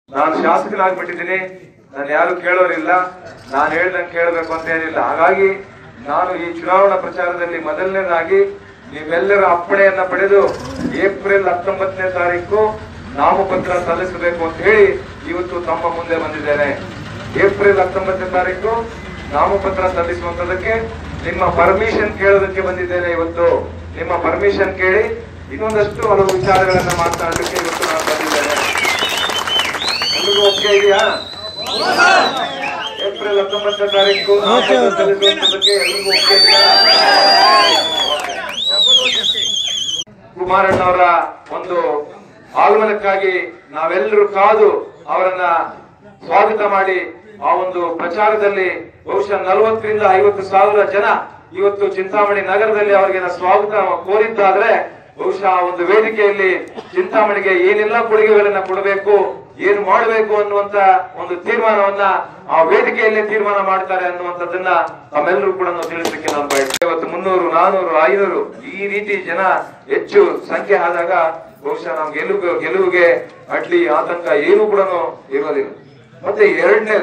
ನಾನು ಶಾಸಕನಾಗ್ಬಿಟ್ಟಿದ್ದೀನಿ ನಾನು ಯಾರು ಕೇಳೋರಿಲ್ಲ ನಾನು ಹೇಳ್ದಂಗೆ ಕೇಳಬೇಕು ಅಂತ ಏನಿಲ್ಲ ಹಾಗಾಗಿ ನಾನು ಈ ಚುನಾವಣಾ ಪ್ರಚಾರದಲ್ಲಿ ಮೊದಲನೇದಾಗಿ ನಿಮ್ಮೆಲ್ಲರ ಅಪ್ಪಣೆಯನ್ನ ಪಡೆದು ಏಪ್ರಿಲ್ ಹತ್ತೊಂಬತ್ತನೇ ತಾರೀಕು ನಾಮಪತ್ರ ಸಲ್ಲಿಸಬೇಕು ಅಂತ ಹೇಳಿ ಇವತ್ತು ತಮ್ಮ ಮುಂದೆ ಬಂದಿದ್ದೇನೆ ಏಪ್ರಿಲ್ ಹತ್ತೊಂಬತ್ತನೇ ತಾರೀಕು ನಾಮಪತ್ರ ಸಲ್ಲಿಸುವಂತದಕ್ಕೆ ನಿಮ್ಮ ಪರ್ಮಿಷನ್ ಕೇಳೋದಕ್ಕೆ ಬಂದಿದ್ದೇನೆ ಇವತ್ತು ನಿಮ್ಮ ಪರ್ಮಿಷನ್ ಕೇಳಿ ಇನ್ನೊಂದಷ್ಟು ಹಲವು ವಿಚಾರಗಳನ್ನ ಮಾತನಾಡಲಿಕ್ಕೆ ಇವತ್ತು ನಾನು ಬಂದಿದ್ದೇನೆ ಎಲ್ರಿಗೂ ಒಪ್ಪಿಗೆ ಇದೆಯಾ ಏಪ್ರಿಲ್ ಹತ್ತೊಂಬತ್ತನೇ ತಾರೀಕು ನಾಮಪತ್ರ ಸಲ್ಲಿಸುವಂತದಕ್ಕೆ ಎಲ್ರಿಗೂ ಒಪ್ಪಿಗೆ ಇದೆಯಾ ಕುಮಾರಣ್ಣವರ ಒಂದು ಆಗಮನಕ್ಕಾಗಿ ನಾವೆಲ್ಲರೂ ಕಾದು ಅವರನ್ನ ಸ್ವಾಗತ ಮಾಡಿ ಆ ಒಂದು ಪ್ರಚಾರದಲ್ಲಿ ಬಹುಶಃ ನಲವತ್ತರಿಂದ ಐವತ್ತು ಸಾವಿರ ಜನ ಇವತ್ತು ಚಿಂತಾಮಣಿ ನಗರದಲ್ಲಿ ಅವರಿಗೆ ಸ್ವಾಗತ ಕೋರಿದ್ದಾದ್ರೆ ಬಹುಶಃ ಆ ಒಂದು ವೇದಿಕೆಯಲ್ಲಿ ಚಿಂತಾಮಣಿಗೆ ಏನೆಲ್ಲ ಕೊಡುಗೆಗಳನ್ನ ಕೊಡಬೇಕು ಏನು ಮಾಡಬೇಕು ಅನ್ನುವಂತ ಒಂದು ತೀರ್ಮಾನವನ್ನ ಆ ವೇದಿಕೆಯಲ್ಲೇ ತೀರ್ಮಾನ ಮಾಡ್ತಾರೆ ಅನ್ನುವಂಥದ್ದನ್ನ ತಮ್ಮೆಲ್ಲರೂ ಕೂಡ ನಾವು ತಿಳಿಸಲಿಕ್ಕೆ ನಾನು ಬಯಸ್ತೇನೆ ಇವತ್ತು ಮುನ್ನೂರು ನಾನೂರು ಐನೂರು ಈ ರೀತಿ ಜನ ಹೆಚ್ಚು ಸಂಖ್ಯೆ ಆದಾಗ ಬಹುಶಃ ನಾವು ಗೆಲುವು ಗೆಲುವಿಗೆ ಅಡ್ಲಿ ಆತಂಕ ಏನು ಕೂಡ ಇರೋದಿಲ್ಲ ಮತ್ತೆ ಎರಡನೇದು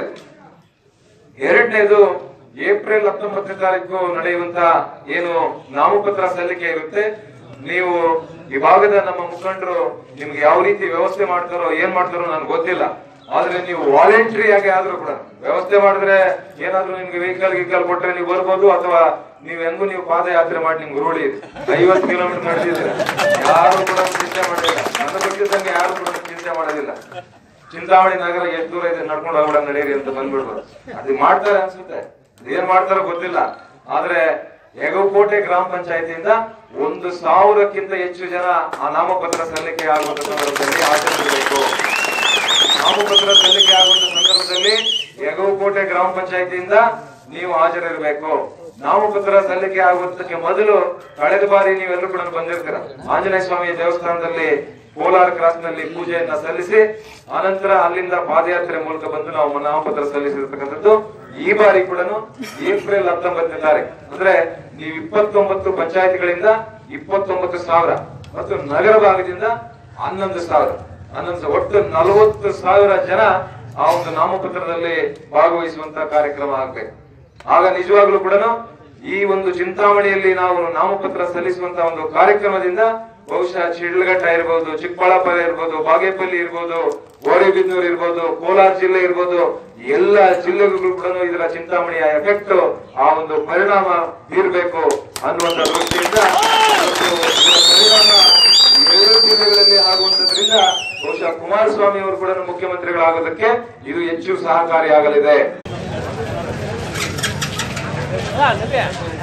ಎರಡನೇದು ಏಪ್ರಿಲ್ ಹತ್ತೊಂಬತ್ತನೇ ತಾರೀಕು ನಡೆಯುವಂತ ಏನು ನಾಮಪತ್ರ ಸಲ್ಲಿಕೆ ಇರುತ್ತೆ ನೀವು ಈ ಭಾಗದ ನಮ್ಮ ಮುಖಂಡರು ನಿಮ್ಗೆ ಯಾವ ರೀತಿ ವ್ಯವಸ್ಥೆ ಮಾಡ್ತಾರೋ ಏನ್ ಮಾಡ್ತಾರೋ ನನ್ಗೆ ಗೊತ್ತಿಲ್ಲ ಆದ್ರೆ ನೀವು ವಾಲಂಟ್ರಿ ಆಗಿ ಆದ್ರೂ ಕೂಡ ವ್ಯವಸ್ಥೆ ಮಾಡಿದ್ರೆ ಏನಾದ್ರೂ ನಿಮ್ಗೆ ವೆಹಿಕಲ್ ಗಿಕಲ್ ಕೊಟ್ರೆ ನೀವು ಬರ್ಬೋದು ಅಥವಾ ನೀವು ಹೆಂಗು ನೀವು ಪಾದಯಾತ್ರೆ ಮಾಡಿ ನಿಮ್ಗೆ ರೂಢಿ ಇದೆ ಐವತ್ತು ಕಿಲೋಮೀಟರ್ ನಡೆದಿದ್ರೆ ಯಾರು ಕೂಡ ಚಿಂತೆ ಮಾಡಿಲ್ಲ ನನ್ನ ಗೊತ್ತಿದ್ದಂಗೆ ಯಾರು ಕೂಡ ಚಿಂತೆ ಮಾಡೋದಿಲ್ಲ ಚಿಂತಾಮಣಿ ನಗರ ಎಷ್ಟು ದೂರ ಇದೆ ನಡ್ಕೊಂಡು ಹೋಗ್ಬಿಡ ನಡೀರಿ ಅಂತ ಬಂದ್ಬಿಡ್ಬೋದು ಅದು ಮಾಡ್ತಾರೆ ಅನ್ಸುತ್ತೆ ಏನ್ ಮಾಡ್ತಾರೋ ಗೊತ್ತಿಲ್ಲ ಆದ್ರೆ ಹೆಗಕೋಟೆ ಗ್ರಾಮ ಪಂಚಾಯತಿಯಿಂದ ಒಂದು ಸಾವಿರಕ್ಕಿಂತ ಹೆಚ್ಚು ಜನ ಆ ನಾಮಪತ್ರ ಸಲ್ಲಿಕೆ ಆಗುವಂತ ಸಂದರ್ಭದಲ್ಲಿ ಆಚರಿಸಬೇಕು ನಾಮಪತ್ರ ಸಲ್ಲಿಕೆ ಆಗುವಂತ ಸಂದರ್ಭದಲ್ಲಿ ಯಗವಕೋಟೆ ಗ್ರಾಮ ಪಂಚಾಯತಿಯಿಂದ ನೀವು ಹಾಜರಿರಬೇಕು ನಾಮಪತ್ರ ಸಲ್ಲಿಕೆ ಆಗುವುದಕ್ಕೆ ಮೊದಲು ಕಳೆದ ಬಾರಿ ನೀವೆಲ್ಲರೂ ಕೂಡ ಬಂದಿರ್ತೀರ ಆಂಜನೇಯ ಸ್ವಾಮಿ ದೇವಸ್ಥಾನದಲ್ಲಿ ಕೋಲಾರ ಕ್ರಾಸ್ ನಲ್ಲಿ ಪೂಜೆಯನ್ನ ಸಲ್ಲಿಸಿ ಆನಂತರ ಅಲ್ಲಿಂದ ಪಾದಯಾತ್ರೆ ಮೂಲಕ ಬಂದು ನಾವು ನಾಮಪತ್ರ ಸಲ್ಲಿಸಿರ್ತಕ್ಕಂಥದ್ದು ಈ ಬಾರಿ ಕೂಡ ಏಪ್ರಿಲ್ ಹತ್ತೊಂಬತ್ತನೇ ತಾರೀಕು ಅಂದ್ರೆ ನೀವು ಇಪ್ಪತ್ತೊಂಬತ್ತು ಪಂಚಾಯತಿಗಳಿಂದ ಇಪ್ಪತ್ತೊಂಬತ್ತು ಸಾವಿರ ಮತ್ತು ನಗರ ಭಾಗದಿಂದ ಹನ್ನೊಂದು ಸಾವಿರ ಹನ್ನೊಂದು ಸಾವಿರ. ಒಟ್ಟು ನಲವತ್ತು ಸಾವಿರ ಜನ ಆ ಒಂದು ನಾಮಪತ್ರದಲ್ಲಿ ಭಾಗವಹಿಸುವಂತ ಕಾರ್ಯಕ್ರಮ ಆಗ್ಬೇಕು ಆಗ ನಿಜವಾಗ್ಲೂ ಕೂಡ ಈ ಒಂದು ಚಿಂತಾಮಣಿಯಲ್ಲಿ ನಾವು ನಾಮಪತ್ರ ಸಲ್ಲಿಸುವಂತ ಒಂದು ಕಾರ್ಯಕ್ರಮದಿಂದ ಬಹುಶಃ ಶಿಡ್ಲಘಟ್ಟ ಇರ್ಬೋದು ಚಿಕ್ಕಬಳ್ಳಾಪುರ ಇರ್ಬೋದು ಬಾಗೇಪಲ್ಲಿ ಇರ್ಬೋದು ಗೋರಿಬಿದನೂರು ಇರ್ಬೋದು ಕೋಲಾರ ಜಿಲ್ಲೆ ಇರ್ಬೋದು ಎಲ್ಲ ಜಿಲ್ಲೆಗಳು ಕೂಡ ಇದರ ಚಿಂತಾಮಣಿಯ ಎಫೆಕ್ಟ್ ಆ ಒಂದು ಪರಿಣಾಮ ಬೀರ್ಬೇಕು ಅನ್ನುವಂತ ದೃಷ್ಟಿಯಿಂದ ಇವತ್ತು ಇದರ ಪರಿಣಾಮ ಎರಡು ಜಿಲ್ಲೆಗಳಲ್ಲಿ ಆಗುವಂತದ್ರಿಂದ ಬಹುಶಃ ಕುಮಾರಸ್ವಾಮಿ ಅವರು ಕೂಡ ಮುಖ್ಯಮಂತ್ರಿಗಳಾಗೋದಕ್ಕೆ ಇದು ಹೆಚ್ಚು ಸಹಕಾರಿಯಾಗಲಿದೆ Ah, tapi ya.